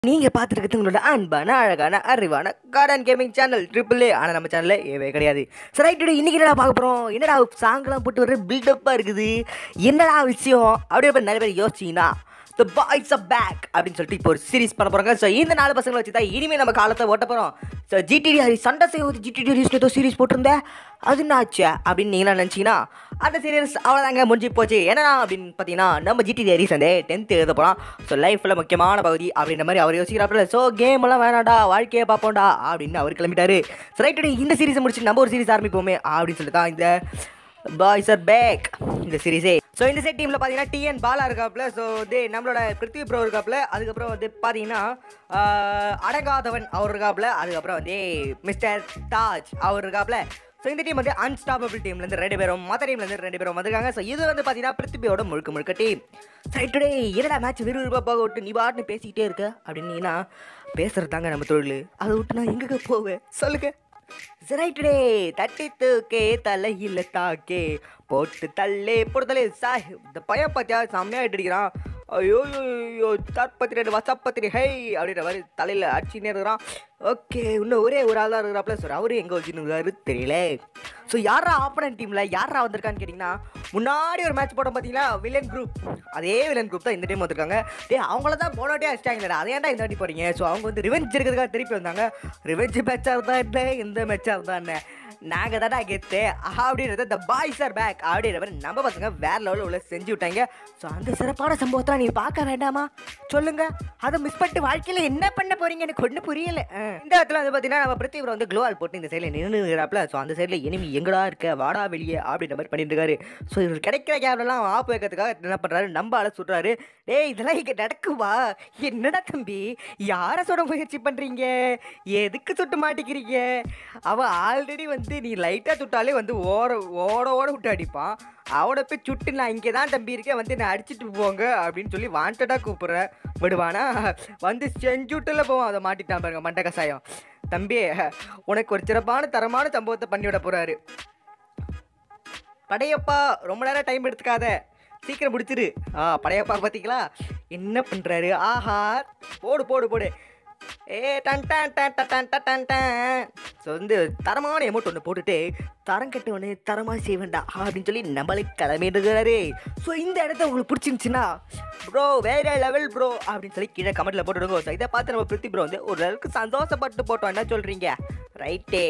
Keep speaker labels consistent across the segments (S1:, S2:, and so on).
S1: நீங்க பார்த்துருக்கிறது உங்களோட அன்பான அழகான அறிவான garden gaming channel triple A ஆனால் நம்ம சேனலில் ஏவே கிடையாது சரி ரைட்டு இன்னைக்கு என்னடா பார்க்க போகிறோம் என்னடா சாங்லாம் போட்டு வர பில்டப்பாக இருக்குது என்னடா விஷயம் அப்படியே போய் நிறைய பேர் யோசிச்சிங்கன்னா த பாய்ஸ் ஆஃப் பேக் அப்படின்னு சொல்லிட்டு இப்போ ஒரு சீரிஸ் பண்ண போகிறாங்க ஸோ இந்த நாலு பசங்களை வச்சு தான் இனிமேல் நம்ம காலத்தை ஓட்ட போகிறோம் ஸோ ஜிடிடி ஹரி சண்டை செய்வது ஜிடிடி ஹரிஸ்னு ஏதோ சீரிஸ் போட்டிருந்தேன் அது என்ன ஆச்சு அப்படின்னு நீங்களாம் நினச்சிங்கன்னா அந்த சீரியஸ் அவ்வளோதாங்க முடிஞ்சு போச்சு என்னடா அப்படின்னு பார்த்தீங்கன்னா நம்ம ஜிடி ஹரிஸ் வந்து டென்த் எழுத போகிறோம் ஸோ லைஃப்பில் முக்கியமான பகுதி அப்படின்ற மாதிரி அவர் யோசிக்கிறாப்புல ஸோ கேம் எல்லாம் வேணாடா வாழ்க்கையை பார்ப்போம்டா அப்படின்னு அவர் கிளம்பிட்டாரு ஸோ ரைட்டு இந்த சீரிஸை முடிச்சு நம்ம ஒரு சீரிஸ் ஆரம்பிப்போமே அப்படின்னு சொல்லிட்டு தான் இந்த பாய்ஸ் ஆர் பேக் இந்த சீரிஸே ஸோ இந்த செட் டீமில் பார்த்தீங்கன்னா டிஎன் பாலா இருக்காப்புல ஸோ வந்து நம்மளோட பிருத்வி ப்ரோ இருக்காப்புல அதுக்கப்புறம் வந்து பார்த்தீங்கன்னா ஆஹ், அடங்காதவன் அவர் இருக்காப்புல அதுக்கப்புறம் வந்து மிஸ்டர் தாஜ் அவர் இருக்காப்புல ஸோ இந்த டீம் வந்து அன்ஸ்டாப்பபிள் டீம்லேருந்து ரெண்டு பேரும் மற்ற டீம்லேருந்து ரெண்டு பேரும் வந்திருக்காங்க ஸோ இது வந்து பார்த்தீங்கன்னா பிருத்திவியோட முழுக்க முழுக்க டீம் சரி டுடே என்னடா மேட்ச் விறுவிறுப்பாக போக விட்டு நீ பாட்டுன்னு பேசிக்கிட்டே இருக்க அப்படின்னீங்கன்னா பேசுறது தாங்க நம்ம தொழில் அதை விட்டு நான் எங்கே போவேன் சொல்லுங்க ரைட்டுடே தட்டி தூக்கே தலையில் தாக்கே போட்டு தள்ளே போடுதலே சாய் இந்த பையன் பார்த்தியா செம்மையாக அடிக்கிறான் ஐயோ ஐயோ தற்பத்தி ரெண்டு வசப்பத்தி ஹை அப்படின்ற மாதிரி தலையில் அடிச்சுன்னே இருக்கிறான் ஓகே இன்னும் ஒரே ஒரு ஆள் தான் இருக்கிறாப்புல சார் அவரு எங்கே வச்சுன்னு தெரியல ஸோ யாரா ஆப்பனன் டீமில் யாரா வந்திருக்கான்னு கேட்டிங்கன்னா முன்னாடி ஒரு மேட்ச் போட்டோம் பார்த்தீங்களா வில்லன் குரூப் அதே வில்லன் குரூப் தான் இந்த டைம் வந்திருக்காங்க டே அவங்கள தான் போன வாட்டியே அடிச்சிட்டாங்களே அதை ஏன்டா இந்த வாட்டி போறீங்க ஸோ அவங்க வந்து ரிவெஞ்ச் இருக்கிறதுக்காக திருப்பி வந்தாங்க ரிவெஞ்ச் மேட்சாக இருந்தா என்ன எந்த மேட்சாக இருந்தா என்ன நாங்கள் தானே கெத்து அப்படின்றது இந்த பாய்ஸ் ஆர் பேக் அப்படின்ற மாதிரி நம்ம பசங்க வேற லெவலில் உள்ள செஞ்சு விட்டாங்க ஸோ அந்த சிறப்பான சம்பவத்தை நீ பார்க்க வேண்டாமா சொல்லுங்க அதை மிஸ் பண்ணிட்டு வாழ்க்கையில் என்ன பண்ண போறீங்க எனக்கு ஒன்றும் புரியல ஆ. இந்த இடத்துல வந்து பார்த்தீங்கன்னா நம்ம பிருத்திவரை வந்து க்ளோவால் போட்டு இந்த சைடில் நின்றுறாப்புல ஸோ அந்த சைடில் எனிமி எங்கடா இருக்க வாடா வெளியே அப்படின்ற மாதிரி பண்ணிட்டு இருக்காரு ஸோ இவர் கிடைக்கிற கேப்லாம் ஆப் வைக்கிறதுக்காக என்ன பண்ணுறாரு நம்ம ஆளை சுடுறாரு டேய் இதெல்லாம் இங்கே நடக்குவா என்னடா தம்பி யாரை சுட முயற்சி பண்ணுறீங்க எதுக்கு சுட்டு மாட்டிக்கிறீங்க அவன் ஆல்ரெடி வந்து நீ லைட்டாக சுட்டாலே வந்து ஓட ஓட ஓட விட்டு அடிப்பான் அவனை போய் சுட்டு நான் இங்கே தான் தம்பி இருக்கேன் வந்து நான் அடிச்சிட்டு போங்க அப்படின்னு சொல்லி வாண்டடாக கூப்பிட்றேன் விடுவானா வந்து செஞ்சுட்டுல போவான் அதை மாட்டிட்டான் பாருங்க மண்டை கசாயம் தம்பி உனக்கு ஒரு சிறப்பான தரமான சம்பவத்தை பண்ணி விட போகிறாரு படையப்பா ரொம்ப நேரம் டைம் எடுத்துக்காத சீக்கிரம் முடிச்சிரு ஆ படையப்பா பார்த்தீங்களா என்ன பண்ணுறாரு ஆஹா போடு போடு போடு ஏ டன் டன் டன் டன் டன் டன் டன் டன் ஸோ வந்து தரமான எமௌண்ட் ஒன்று போட்டுட்டு தரம் கட்டவனு தரமாக செய்வேண்டா அப்படின்னு சொல்லி நம்மளே கிளம்பிடுறாரு ஸோ இந்த இடத்த உங்களுக்கு பிடிச்சிருந்துச்சுன்னா ப்ரோ வேற லெவல் ப்ரோ அப்படின்னு சொல்லி கீழே கமெண்ட்டில் போட்டுடுங்க ஸோ இதை பார்த்து நம்ம பிருத்தி ப்ரோ வந்து ஒரு அளவுக்கு சந்தோஷப்பட்டு போட்டோம் என்ன சொல்கிறீங்க ரைட்டே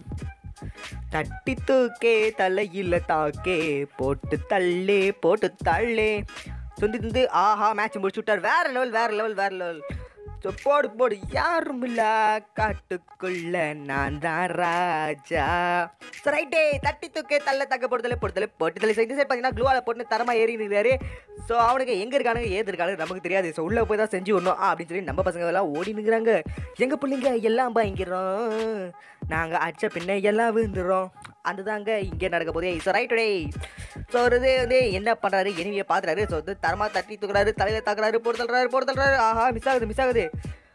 S1: தட்டி தூக்கே தலையில தாக்கே போட்டு தள்ளே போட்டு தள்ளே துந்து துந்து ஆஹா மேட்ச் முடிச்சு விட்டார் வேற லெவல் வேற லெவல் வேற லெவல் ஸோ போடு போடு யாரும் இல்ல காட்டுக்குள்ள நான் தான் ராஜா ஸோ ரைட்டே தட்டி தூக்கே தள்ள தக்க போடுதலே போடுதலே போட்டு தள்ளி இந்த சைடு பார்த்தீங்கன்னா க்ளூவால் போட்டு தரமாக ஏறி நிற்கிறாரு ஸோ அவனுக்கு எங்கே இருக்கானுங்க ஏது இருக்கானுங்க நமக்கு தெரியாது ஸோ உள்ளே போய் தான் செஞ்சு விடணும் ஆ, அப்படின்னு சொல்லி நம்ம பசங்க எல்லாம் ஓடி நிற்கிறாங்க எங்கள் பிள்ளைங்க எல்லாம் பயங்கிறோம் நாங்கள் அடிச்ச பின்ன எல்லாம் விழுந்துடுறோம் அதுதாங்க இங்கே நடக்க போதே ஸோ ரைட் டே ஸோ ஒரு இது வந்து என்ன பண்ணுறாரு எனிவியை பார்க்குறாரு ஸோ வந்து தரமாக தட்டி தூக்குறாரு தலையில் தாக்குறாரு போட்டு தள்ளுறாரு போட்டு தள்ளுறாரு ஆஹா மிஸ் ஆகுது மிஸ் ஆகுது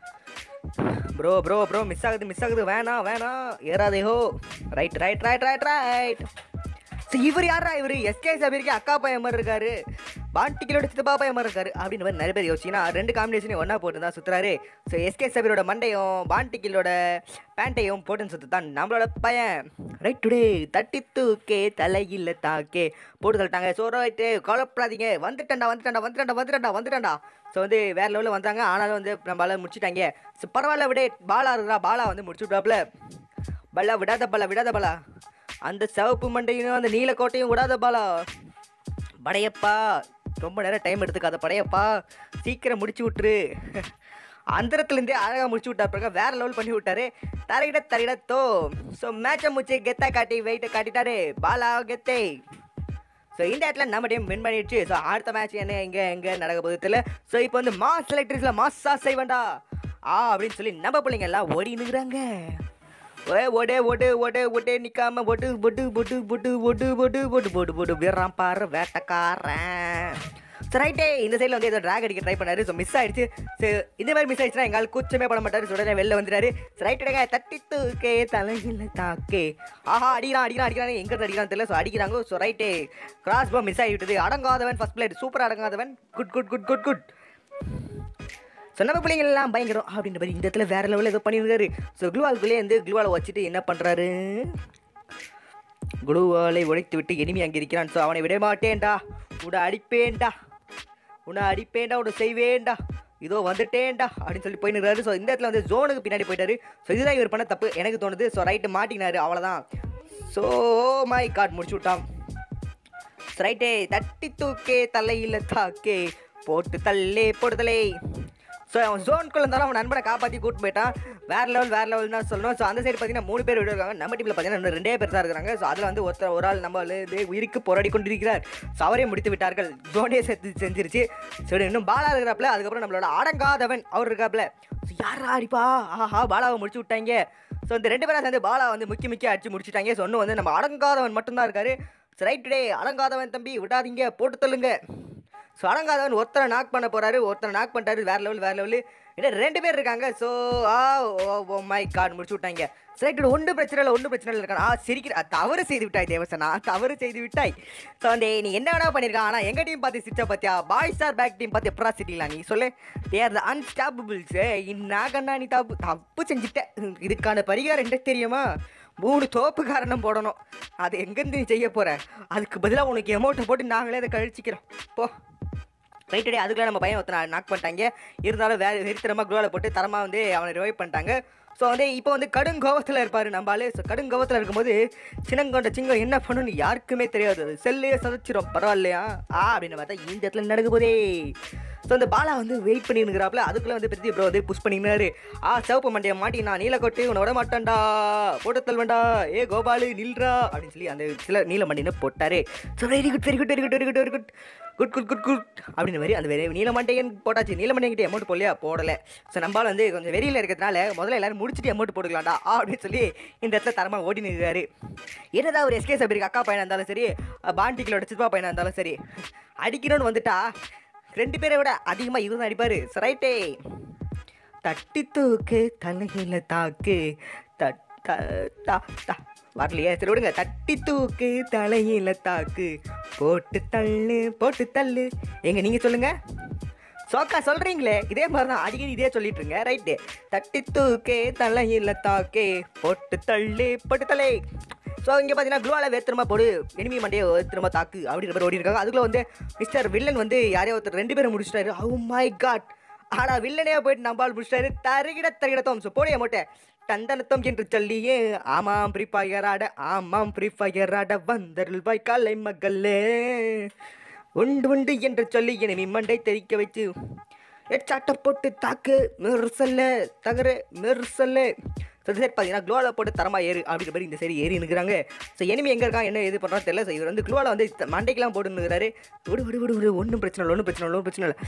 S1: ப்ரோ ப்ரோ ப்ரோ மிஸ் ஆகுது மிஸ் ஆகுது வேணாம் வேணாம் ஏறாதே ஹோ right right right right right so இவர் யாரா இவர் எஸ்கே சபீருக்கு அக்கா பையன் மாதிரி இருக்காரு பாண்டிக்கிலோட சித்தப்பா பையன் மாதிரி இருக்காரு அப்படின்னு மாதிரி நிறைய பேர் யோசிச்சிங்கன்னா ரெண்டு காம்பினேஷனையும் ஒன்றா போட்டு தான் சுற்றுறாரு ஸோ எஸ்கே சபீரோட மண்டையும் பாண்டிக்கிலோட பேண்ட்டையும் போட்டுன்னு சுற்று தான் நம்மளோட பையன் ரைட் டுடே தட்டி தூக்கே தலையில் தாக்கே போட்டு தள்ளிட்டாங்க ஸோ ரைட்டு கவலைப்படாதீங்க வந்துட்டேன்டா வந்துட்டேன்டா வந்துட்டேன்டா வந்துட்டேன்டா வந்துட்டேன்டா ஸோ வந்து வேற லெவலில் வந்தாங்க ஆனாலும் வந்து நம்மளால முடிச்சிட்டாங்க ஸோ பரவாயில்ல விட பாலா இருக்கிறா பாலா வந்து முடிச்சு விட்டாப்புல பல்லா விடாத பல்லா விடாத பல்லா அந்த சிவப்பு மண்டையும் அந்த நீலக்கோட்டையும் விடாத பாலா படையப்பா ரொம்ப நேரம் டைம் எடுத்துக்காத படையப்பா சீக்கிரம் முடிச்சு விட்டுரு அந்தரத்துலேருந்தே அழகாக முடிச்சு விட்டா பிறகு வேற லெவல் பண்ணி விட்டாரு தரையிட தரையிட தோ ஸோ மேட்சை முடிச்சு கெத்தா காட்டி வெயிட்டை காட்டிட்டாரு பாலா கெத்தே ஸோ இந்த இடத்துல நம்ம டீம் வின் பண்ணிடுச்சு ஸோ அடுத்த மேட்ச் என்ன எங்கே எங்கே நடக்க போகுது தெரியல ஸோ இப்போ வந்து மாஸ் எலக்ட்ரிக்ஸில் மாஸா செய்வேண்டா ஆ அப்படின்னு சொல்லி நம்ம பிள்ளைங்க எல்லாம் ஓடி நிற்கிறாங்க ஒரே ஓடே ஓடு ஓடு ஓடே நிற்காம ஒட்டு பொட்டு பொட்டு பொட்டு பொட்டு பொட்டு பொட்டு போட்டு போட்டு வீறான் பாரு வேட்டக்காரன் ஸோ ரைட்டே இந்த சைடில் வந்து ஏதோ ட்ராக் அடிக்க ட்ரை பண்ணாரு ஸோ மிஸ் ஆயிடுச்சு ஸோ இந்த மாதிரி மிஸ் ஆயிடுச்சுன்னா எங்கால் கூச்சமே பண்ண மாட்டாரு ஸோ உடனே வெளில வந்துட்டாரு ஸோ ரைட்டுங்க தட்டி தூக்கே தலையில் தாக்கே ஆஹா அடிக்கிறான் அடிக்கிறான் அடிக்கிறான் எங்க அடிக்கிறான் தெரியல ஸோ அடிக்கிறாங்க ஸோ ரைட்டே கிராஸ் போ மிஸ் ஆகிவிட்டது அடங்காதவன் ஃபர்ஸ்ட் பிளேட் சூப்பர் அடங்காதவன் good good good good good so நம்ம பிள்ளைங்க எல்லாம் பயங்கரம் அப்படின்ற மாதிரி இந்த இடத்துல வேற லெவலில் ஏதோ பண்ணியிருக்காரு ஸோ க்ளூவால்குள்ளே வந்து க்ளூவாலை வச்சுட்டு என்ன பண்ணுறாரு குழுவாலை உடைத்து விட்டு எனிமி அங்கே இருக்கிறான் ஸோ அவனை விட மாட்டேன்டா உன்னை அடிப்பேன்டா உன்னை அடிப்பேன்டா உன்னை செய்வேன்டா இதோ வந்துட்டேன்டா அப்படின்னு சொல்லி போயின்னு ஸோ இந்த இடத்துல வந்து ஜோனுக்கு பின்னாடி போயிட்டாரு ஸோ இதுதான் இவர் பண்ண தப்பு எனக்கு தோணுது ஸோ ரைட்டு மாட்டினாரு அவ்வளோதான் ஸோ மை காட் முடிச்சு விட்டான் ரைட்டே தட்டி தூக்கே தலையில் தாக்கே போட்டு தள்ளே போட்டு தலை ஸோ அவன் ஜோனுக்குள்ள இருந்தாலும் அவன் நண்பனை காப்பாற்றி கூட்டு போயிட்டான் வேற லெவல் வேற லெவல் தான் சொல்லணும் ஸோ அந்த சைடு பார்த்தீங்கன்னா மூணு பேர் விடுவாங்க நம்ம டீமில் பார்த்தீங்கன்னா இன்னும் ரெண்டே பேர் தான் இருக்கிறாங்க ஸோ அதில் வந்து ஒருத்தர் ஒரு ஆள் நம்ம வந்து உயிருக்கு போராடி கொண்டிருக்கிறார் ஸோ அவரே முடித்து விட்டார்கள் ஜோனே செத்து செஞ்சிருச்சு சரி இன்னும் பாலா இருக்கிறாப்புல அதுக்கப்புறம் நம்மளோட அடங்காதவன் அவர் இருக்காப்புல ஸோ யாரா அடிப்பா ஆஹா பாலாவை முடிச்சு விட்டாங்க ஸோ இந்த ரெண்டு பேரும் சேர்ந்து பாலா வந்து முக்கிய முக்கிய அடிச்சு முடிச்சிட்டாங்க ஸோ இன்னும் வந்து நம்ம அடங்காதவன் மட்டும்தான் இருக்காரு ரைட் டே அடங்காதவன் தம்பி விடாதீங்க போட்டு தள்ளுங்க ஸோ அடங்காதவன் ஒருத்தரை நாக் பண்ண போறாரு ஒருத்தரை நாக் பண்ணிட்டாரு வேற லெவல் வேற லெவல் இன்னும் ரெண்டு பேர் இருக்காங்க ஸோ ஆ ஓ மை கார்டு முடிச்சு விட்டாங்க ரைட் ஒன்றும் பிரச்சனை இல்லை ஒன்றும் பிரச்சனை இல்லை இருக்கான் ஆ சிரிக்கிற தவறு செய்து விட்டாய் தேவசனா தவறு செய்து விட்டாய் ஸோ வந்து நீ என்ன வேணா பண்ணியிருக்கான் ஆனால் எங்கள் டீம் பார்த்து சிரிச்சா பார்த்தியா பாய் ஸ்டார் பேக் டீம் பார்த்து எப்படா சிரிக்கலாம் நீ சொல்லு தேர் த அன்ஸ்டாப்பபிள்ஸ் இன்னாகண்ணா நீ தப்பு தப்பு செஞ்சுட்ட இதுக்கான பரிகாரம் என்ன தெரியுமா மூணு தோப்பு காரணம் போடணும் அது எங்கேருந்து நீ செய்ய போற அதுக்கு பதிலாக உனக்கு எமௌண்ட்டை போட்டு நாங்களே அதை கழிச்சிக்கிறோம் போ ரைட்டடே அதுக்குள்ள நம்ம பையன் ஒருத்தனை நாக் பண்ணிட்டாங்க இருந்தாலும் வேறு வெறித்தனமாக குளோவில் போட்டு தரமாக வந்து அவனை ரிவைவ் பண்ணிட்டாங்க ஸோ வந்து இப்போ வந்து கடுங்கோவத்தில் இருப்பார் நம்மளால ஸோ கடுங்கோவத்தில் இருக்கும்போது சின்னங்கொண்ட சிங்கம் என்ன பண்ணுன்னு யாருக்குமே தெரியாது அது செல்லையே சதைச்சிரும் பரவாயில்லையா ஆ அப்படின்னு பார்த்தா இந்த இடத்துல நடக்க போதே ஸோ அந்த பாலா வந்து வெயிட் பண்ணிருக்கிறாப்புல அதுக்குள்ளே வந்து பெரிய ப்ரோ வந்து புஷ் பண்ணினாரு ஆ சிவப்பு மண்டையை மாட்டி நான் நீல கொட்டு உன்னை விட மாட்டேன்டா போட்டு தள்ளுவேன்டா ஏ கோபாலு நில்றா அப்படின்னு சொல்லி அந்த சில நீல மண்டின்னு போட்டாரு so very good very good very good very good very good good good good good அப்படின்ற மாதிரி அந்த வெறி நீலமண்டையன் போட்டாச்சு நீலமண்டையன் அமௌண்ட் போடலையா போடலை ஸோ நம்மளால் வந்து கொஞ்சம் வெறியில் இருக்கிறதுனால முதல்ல எல்லாரும் முடிச்சுட்டு அமௌண்ட் போட்டுக்கலாம்டா அப்படின்னு சொல்லி இந்த இடத்துல தரமாக ஓடி நிற்கிறாரு என்னதான் ஒரு எஸ்கே சபரிக்கு அக்கா பையனாக இருந்தாலும் சரி பாண்டிகளோட சித்பா பையனாக இருந்தாலும் சரி அடிக்கணும்னு வந்துட்டா ரெண்டு பேரை விட அதிகமாக இவர் தான் அடிப்பார் ரைட்டே தட்டி தூக்கு தலையில தாக்கு தட் த- தா தா வரலையே சரி விடுங்க தட்டி தூக்கு தலையில தாக்கு போட்டு தள்ளு போட்டு தள்ளு எங்க நீங்க சொல்லுங்க சோக்கா சொல்றீங்களே இதே மாதிரி தான் அடிக்கடி இதே சொல்லிட்டு இருங்க ரைட்டு தட்டி தூக்கே தலையில தாக்கே போட்டு தள்ளு போட்டு தலை ஸோ இங்கே பார்த்தீங்கன்னா குளோவில் வேத்திரமா போடு எனிமி மண்டையை திரும்ப தாக்கு அப்படின்ற மாதிரி ஓடி இருக்காங்க அதுக்குள்ள வந்து மிஸ்டர் வில்லன் வந்து யாரையோ ஒருத்தர் ரெண்டு பேரும் முடிச்சிட்டாரு ஓ மை காட் ஆனா வில்லனே போயிட்டு நம்பால் முடிச்சிட்டாரு தருகிட தருகிடத்தோம் ஸோ போடைய மோட்டை தந்தனத்தம் என்று சொல்லியே ஆமாம் ஃப்ரீ ஃபயராட ஆமாம் ஃப்ரீ ஃபயராட வந்தருள் பாய் காலை மகளே உண்டு உண்டு என்று சொல்லி எனிமி மண்டை தெரிக்க வச்சு எச்சாட்ட போட்டு தாக்கு மெர்சல்ல தகர மெர்சல்ல ஸோ சரி பார்த்தீங்கன்னா க்ளோவில் போட்டு தரமாக ஏறு அப்படின்ற மாதிரி இந்த சரி ஏறி நிற்கிறாங்க ஸோ எனிமி எங்கே இருக்கான் என்ன இது பண்ணுறான்னு தெரியல ஸோ இவர் வந்து க்ளோவில் வந்து த- மண்டைக்கெல்லாம் போட்டு நிற்கிறாரு விடு விடு விடு விடு ஒன்றும் பிரச்சனை இல்லை ஒன்றும் பிரச்சனை இல்லை ஒன்றும் பிரச்சனை இல்லை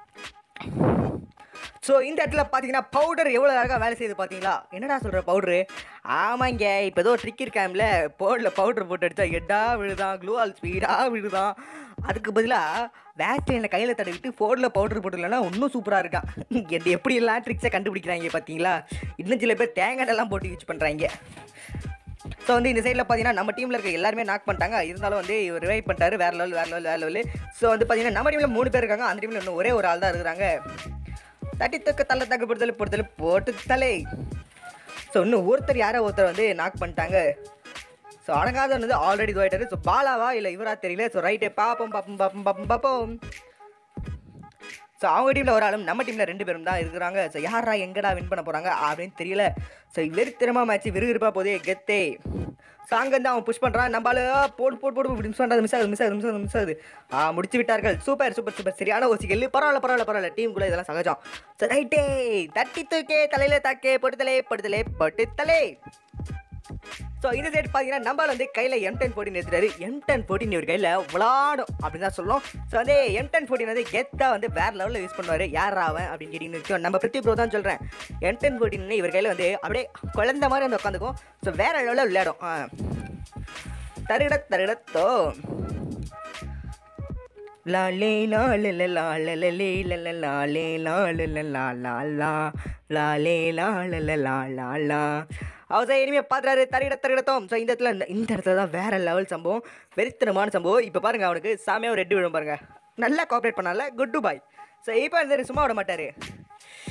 S1: ஸோ இந்த இடத்துல பார்த்தீங்கன்னா பவுடர் எவ்வளோ அழகாக வேலை செய்யுது பார்த்தீங்களா என்னடா சொல்கிற பவுடரு ஆமாங்க இப்போ ஏதோ ட்ரிக் இருக்காம்ல போர்டில் பவுடர் போட்டு அடித்தா எட்டா விழுதான் க்ளூவால் ஸ்பீடாக விழுதான் அதுக்கு பதிலாக வேஸ்லைனில் கையில் தடவிட்டு ஃபோர்டில் பவுடர் போட்டுலன்னா இன்னும் சூப்பராக இருக்கான் என் எப்படியெல்லாம் ட்ரிக்ஸை கண்டுபிடிக்கிறாங்க பார்த்தீங்களா இன்னும் சில பேர் தேங்காய் எல்லாம் போட்டு யூஸ் பண்ணுறாங்க ஸோ வந்து இந்த சைடில் பார்த்தீங்கன்னா நம்ம டீமில் இருக்க எல்லாருமே நாக் பண்ணிட்டாங்க இருந்தாலும் வந்து இவர் ரிவைவ் பண்ணிட்டாரு வேற லெவல் வேற லெவல் வேற லெவல் ஸோ வந்து பார்த்தீங்கன்னா நம்ம டீமில் மூணு பேர் இருக்காங்க அந்த டீமில் இன்னும் ஒரே ஒரு ஆள் தான் இருக்கிறாங்க தட்டி தக்க தள்ள தக்க பொறுத்தல பொறுத்தல போட்டு தலை ஸோ இன்னும் ஒருத்தர் யாரோ ஒருத்தர் வந்து நாக் பண்ணிட்டாங்க ஸோ அடங்காத வந்து ஆல்ரெடி இதுவாயிட்டாரு ஸோ பாலாவா இல்லை இவரா தெரியல ஸோ ரைட்டே பாப்போம் பாப்போம் பாப்போம் பாப்போம் பாப்போம் ஸோ அவங்க டீமில் ஒரு ஆளும் நம்ம டீமில் ரெண்டு பேரும் தான் இருக்கிறாங்க ஸோ யாரா எங்கடா வின் பண்ண போகிறாங்க அப்படின்னு தெரியல ஸோ வெறித்தனமாக மேட்ச் விறுவிறுப்பாக போதே கெத்தே ஸோ அங்கேருந்து அவன் புஷ் பண்ணுறான் நம்மளால போடு போடு போடு இப்படி மிஸ் பண்ணுறது மிஸ் ஆகுது மிஸ் ஆகுது மிஸ் ஆகுது மிஸ் ஆகுது ஆ முடிச்சு விட்டார்கள் சூப்பர் சூப்பர் சூப்பர் சரியான ஓசிக்கல் பரவாயில்ல பரவாயில்ல பரவாயில்ல டீமுக்குள்ளே இதெல்லாம் சகஜம் ஸோ ரைட்டே தட்டி தூக்கே தலையில தாக்கே படுத்தலே படுத்தலே படுத்தலே ஸோ இந்த சைடு பார்த்தீங்கன்னா நம்மளால் வந்து கையில் எம் டென் ஃபோர்டின் எடுத்துட்டாரு எம் டென் ஃபோர்டின் இவர் கையில் விளாடும் அப்படின்னு தான் சொல்லணும் ஸோ வந்து எம் டென் ஃபோர்டின் வந்து கெத்தாக வந்து வேற லெவலில் யூஸ் பண்ணுவார் யார் அவன் அப்படின்னு கேட்டீங்கன்னு நம்ம பிரித்தி ப்ரோ தான் சொல்கிறேன் எம் டென் ஃபோர்டின் இவர் கையில் வந்து அப்படியே குழந்த மாதிரி வந்து உட்காந்துக்கும் ஸோ வேற லெவலில் விளையாடும் ஆ. தருகிட தருகிடத்தோ லாலே லாலே லாலே லாலே லாலே லாலே லா லா லா லாலே லாலே லா லா லா அவர் சார் இனிமேல் பார்த்துறாரு தருகிட தருகிடத்தோம் ஸோ இந்த இடத்துல இந்த இடத்துல தான் வேற லெவல் சம்பவம் வெறித்தனமான சம்பவம் இப்போ பாருங்க அவனுக்கு சாமியாக ஒரு ரெட்டு விழும் பாருங்க நல்லா கோஆப்ரேட் பண்ணால குட் டு பாய் ஸோ இப்போ இந்த சும்மா விட மாட்டார்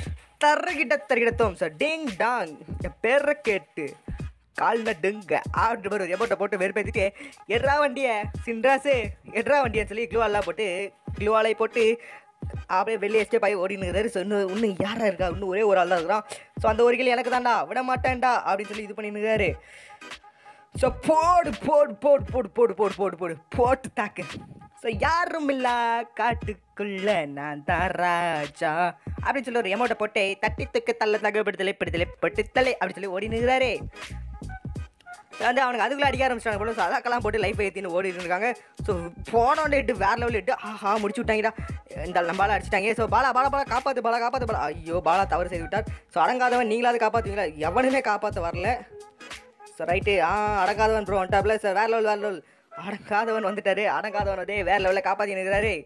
S1: தரகிட்ட தரகிடத்தோம் சார் டிங் டாங் என் பேரை கேட்டு கால் நடுங்க ஆர்டர் வரும் எமௌண்ட்டை போட்டு வெறுப்பேற்றிட்டு எட்ரா வண்டியை சின்ராசு எட்ரா வண்டியை சொல்லி க்ளூவாலாம் போட்டு க்ளூவாலை போட்டு அப்படியே வெளியே எஸ்டேப் ஆகி ஓடினுங்கிறாரு ஸோ இன்னும் இன்னும் யாரா இருக்கா இன்னும் ஒரே ஒரு ஆள் தான் இருக்கிறான் ஸோ அந்த ஒரு கிளி எனக்கு தான்டா விட மாட்டேன்டா அப்படின்னு சொல்லி இது பண்ணினுங்கிறாரு ஸோ போடு போடு போடு போடு போடு போடு போடு போடு போட்டு தாக்கு ஸோ யாரும் இல்ல காட்டுக்குள்ள நான் தான் ராஜா அப்படின்னு சொல்லி ஒரு எமௌண்ட்டை போட்டு தட்டி துக்க தள்ள தகப்படுத்தலை படுத்தலை பட்டுத்தலை அப்படின்னு சொல்லி ஓடி நிற்கிறாரே வந்து அவனுக்கு அதுக்குள்ள அடிக்க ஆரம்பிச்சிட்டாங்க போல ஸோ அதாக்கெல்லாம் போட்டு லைஃப் ஏற்றின்னு ஓடிட்டு இருக்காங்க ஸோ போனோன்னு இட்டு வேற லெவலில் இட்டு ஆஹா முடிச்சு விட்டாங்கடா இந்த நம்ம பாலா அடிச்சிட்டாங்க ஸோ பாலா பாலா பாலா காப்பாற்று பாலா காப்பாற்று பாலா ஐயோ பாலா தவறு செய்து விட்டார் ஸோ அடங்காதவன் நீங்களாவது காப்பாற்றுவீங்களா எவனுமே காப்பாற்ற வரல சார் ரைட்டு ஆ அடங்காதவன் ப்ரோ வந்துட்டாப்ல சார் வேற லெவல் வேற லெவல் அடங்காதவன் வந்துட்டாரு அடங்காதவன் வந்து வேற லெவலில் காப்பாற்றி நிற்கிறாரு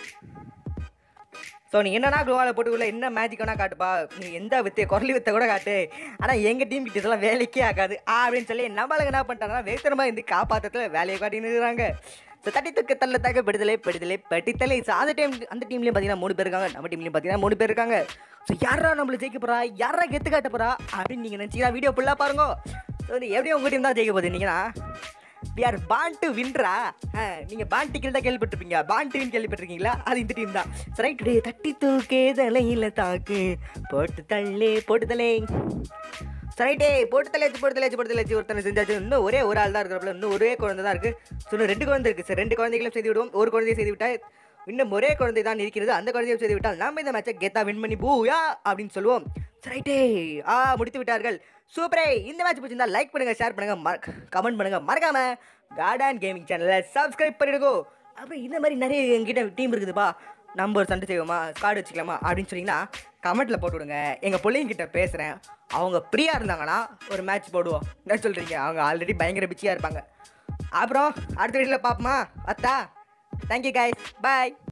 S1: ஸோ நீ என்னன்னா குளோவால் போட்டுக்குள்ள என்ன மேஜிக் வேணா காட்டுப்பா நீ எந்த வித்தை குரலி வித்தை கூட காட்டு ஆனால் எங்கள் டீம் கிட்ட இதெல்லாம் வேலைக்கே ஆகாது அப்படின்னு சொல்லி நம்மளுக்கு என்ன பண்ணிட்டாங்கன்னா வேத்தனமாக இருந்து காப்பாற்றத்தில் வேலையை காட்டின்னு இருக்கிறாங்க ஸோ தட்டி தூக்க தள்ள தக்க பெடுதலை பெடுதலை பட்டித்தலை ஸோ அந்த டைம் அந்த டீம்லேயும் பார்த்தீங்கன்னா மூணு பேர் இருக்காங்க நம்ம டீம்லேயும் பார்த்தீங்கன்னா மூணு பேர் இருக்காங்க ஸோ யாரா நம்மள ஜெயிக்க போறா யாரா கெத்து காட்ட போறா அப்படின்னு நீங்கள் நினச்சிங்கன்னா வீடியோ ஃபுல்லாக பாருங்க ஸோ வந்து எப்படியும் உங்கள் டீம் தான் ஜெயிக்க போகுது நீங்கன்னா வி ஆர் பான் டு வின்ரா நீங்கள் பான் டிக்கெட் தான் கேள்விப்பட்டிருப்பீங்க பான் டிவின் கேள்விப்பட்டிருக்கீங்களா அது இந்த டீம் தான் சரி டுடே தட்டி தூக்கே தலையில் தாக்கு போட்டு தள்ளே போட்டு தலை சரிட்டே போட்டு தலையாச்சு போட்டு தலையாச்சு போட்டு தலையாச்சு ஒருத்தனை செஞ்சாச்சு இன்னும் ஒரே ஒரு ஆள் தான் இருக்கிறப்பல இன்னும் ஒரே குழந்தை தான் இருக்குது ஸோ இன்னும் ரெண்டு குழந்தை இருக்குது சார் ரெண்டு குழந்தைகளும் செய்து விடுவோம் ஒரு குழந்தையை செய்து விட்டால் இன்னும் ஒரே குழந்தை தான் இருக்கிறது அந்த குழந்தையை செய்து விட்டால் நாம இந்த மேட்சை கெத்தா வின் பண்ணி பூயா அப்படின்னு சொல்லுவோம் ரைட்டே ஆ முடித்து விட்டார்கள் சூப்பரே இந்த மேட்ச் பிடிச்சிருந்தா லைக் பண்ணுங்க ஷேர் பண்ணுங்க மறக்க கமெண்ட் பண்ணுங்க மறக்காம கார்டன் கேமிங் சேனலை சப்ஸ்கிரைப் பண்ணிடுங்கோ அப்புறம் இந்த மாதிரி நிறைய எங்கிட்ட டீம் இருக்குதுப்பா நம்ம ஒரு சண்டை செய்வோமா கார்டு வச்சுக்கலாமா அப்படின்னு சொன்னீங்கன்னா கமெண்ட்டில் போட்டு விடுங்க எங்கள் பிள்ளைங்கிட்ட பேசுகிறேன் அவங்க ஃப்ரீயாக இருந்தாங்கன்னா ஒரு மேட்ச் போடுவோம் என்ன சொல்கிறீங்க அவங்க ஆல்ரெடி பயங்கர பிச்சியாக இருப்பாங்க அப்புறம் அடுத்த வீட்டில் பார்ப்போமா அத்தா தேங்க்யூ guys பாய்